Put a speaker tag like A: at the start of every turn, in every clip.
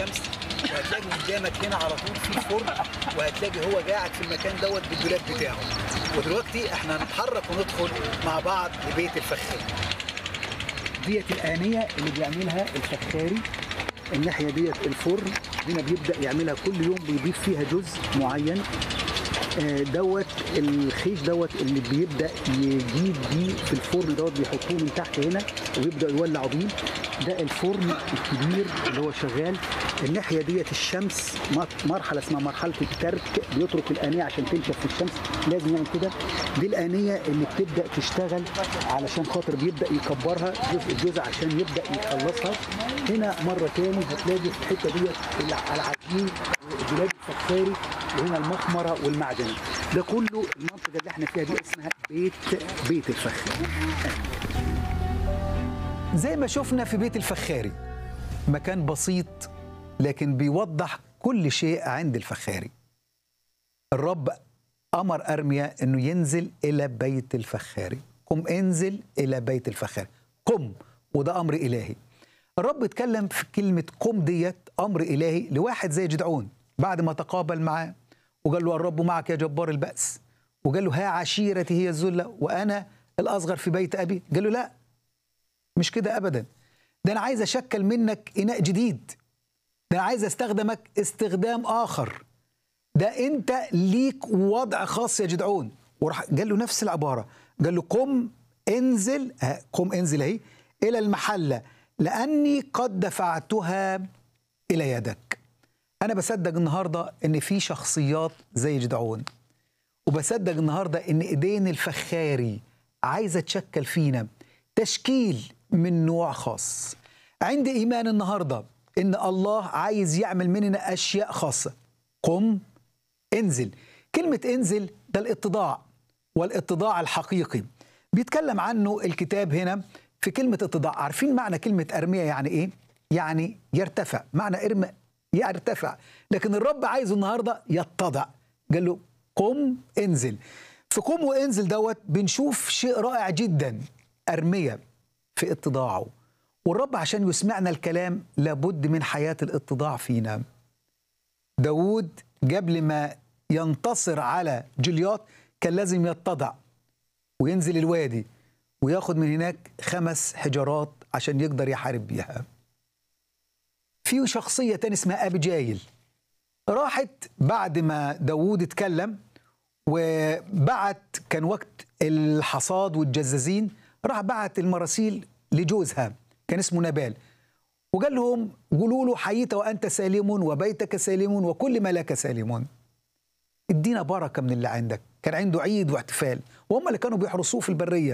A: الشمس وهتلاقي قدامك هنا على طول في فرن وهتلاقي هو قاعد في المكان دوت بالدولاب بتاعه ودلوقتي احنا هنتحرك وندخل مع بعض لبيت الفخاري ديت الآنية اللي بيعملها الفخاري الناحية ديت الفرن هنا بيبدأ يعملها كل يوم بيضيف فيها جزء معين آه، دوت الخيش دوت اللي بيبدا يجيب بيه في الفرن دوت بيحطوه من تحت هنا ويبدا يولع بيه ده الفرن الكبير اللي هو شغال الناحيه ديت الشمس مر- مرحله اسمها مرحله الترك بيترك الانيه عشان تنشف في الشمس لازم يعمل كده دي الانيه اللي بتبدا تشتغل علشان خاطر بيبدا يكبرها جزء جزء عشان يبدا يخلصها هنا مره تاني هتلاقي في الحته ديت الع- العجين دولاب الفخاري وهنا المخمره والمعدنه ده كله المنطقه اللي احنا فيها دي اسمها بيت بيت الفخاري زي ما شفنا في بيت الفخاري مكان بسيط لكن بيوضح كل شيء عند الفخاري الرب امر ارميا انه ينزل الى بيت الفخاري قم انزل الى بيت الفخاري قم وده امر الهي الرب اتكلم في كلمه قم ديت امر الهي لواحد زي جدعون بعد ما تقابل معاه وقال له الرب معك يا جبار البأس وقال له ها عشيرتي هي الذلة وأنا الأصغر في بيت أبي قال له لا مش كده أبدا ده أنا عايز أشكل منك إناء جديد ده أنا عايز أستخدمك استخدام آخر ده أنت ليك وضع خاص يا جدعون وراح قال له نفس العبارة قال له قم انزل ها، قم انزل اهي إلى المحلة لأني قد دفعتها إلى يدك أنا بصدق النهاردة إن في شخصيات زي جدعون وبصدق النهاردة إن إيدين الفخاري عايزة تشكل فينا تشكيل من نوع خاص عندي إيمان النهاردة إن الله عايز يعمل مننا أشياء خاصة قم انزل كلمة انزل ده الاتضاع والاتضاع الحقيقي بيتكلم عنه الكتاب هنا في كلمة اتضاع عارفين معنى كلمة أرمية يعني إيه؟ يعني يرتفع معنى ارمى يرتفع لكن الرب عايزه النهاردة يتضع قال له قم انزل في قم وانزل دوت بنشوف شيء رائع جدا أرمية في اتضاعه والرب عشان يسمعنا الكلام لابد من حياة الاتضاع فينا داود قبل ما ينتصر على جليات كان لازم يتضع وينزل الوادي وياخد من هناك خمس حجارات عشان يقدر يحارب بيها في شخصية تاني اسمها أبيجايل راحت بعد ما داوود اتكلم وبعت كان وقت الحصاد والجزازين راح بعت المراسيل لجوزها كان اسمه نبال وقال لهم قولوا له حييت وأنت سالم وبيتك سالم وكل ما لك سالم ادينا بركة من اللي عندك كان عنده عيد واحتفال وهم اللي كانوا بيحرسوه في البرية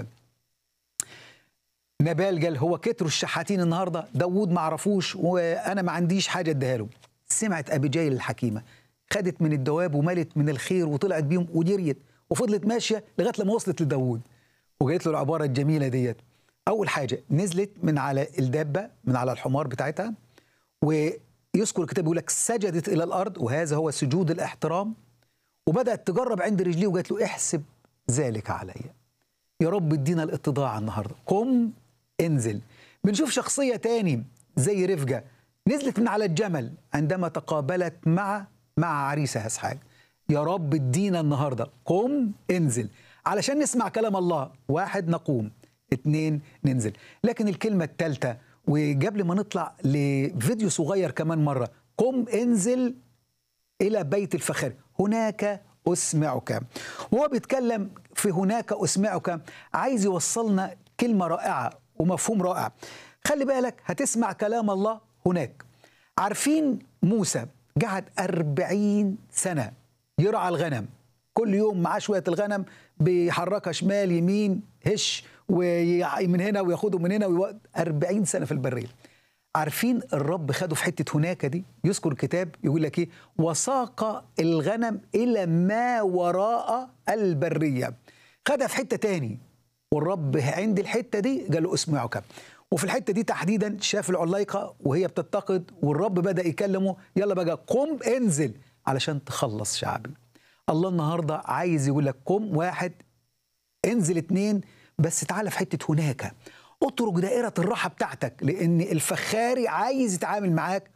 A: نبال قال هو كتروا الشحاتين النهارده داوود ما عرفوش وانا ما عنديش حاجه اديها له سمعت ابيجايل الحكيمه خدت من الدواب وملت من الخير وطلعت بيهم وجريت وفضلت ماشيه لغايه لما وصلت لداوود وقالت له العباره الجميله ديت اول حاجه نزلت من على الدابه من على الحمار بتاعتها ويذكر الكتاب يقول لك سجدت الى الارض وهذا هو سجود الاحترام وبدات تجرب عند رجليه وقالت له احسب ذلك علي يا رب ادينا الاتضاع النهارده قم انزل بنشوف شخصية تاني زي رفجة نزلت من على الجمل عندما تقابلت مع مع عريسها اسحاق يا رب ادينا النهارده قم انزل علشان نسمع كلام الله واحد نقوم اتنين ننزل لكن الكلمة الثالثة وقبل ما نطلع لفيديو صغير كمان مرة قم انزل إلى بيت الفخر هناك أسمعك وهو بيتكلم في هناك أسمعك عايز يوصلنا كلمة رائعة ومفهوم رائع خلي بالك هتسمع كلام الله هناك عارفين موسى قعد أربعين سنة يرعى الغنم كل يوم معاه شوية الغنم بيحركها شمال يمين هش ومن هنا وياخده من هنا ويو... 40 سنة في البرية عارفين الرب خده في حتة هناك دي يذكر الكتاب يقول لك ايه وساق الغنم إلى ما وراء البرية خدها في حتة تاني والرب عند الحتة دي قال له اسمعك وفي الحتة دي تحديدا شاف العلايقة وهي بتتقد والرب بدأ يكلمه يلا بقى قم انزل علشان تخلص شعبي الله النهاردة عايز يقول لك قم واحد انزل اتنين بس تعالى في حتة هناك اترك دائرة الراحة بتاعتك لأن الفخاري عايز يتعامل معاك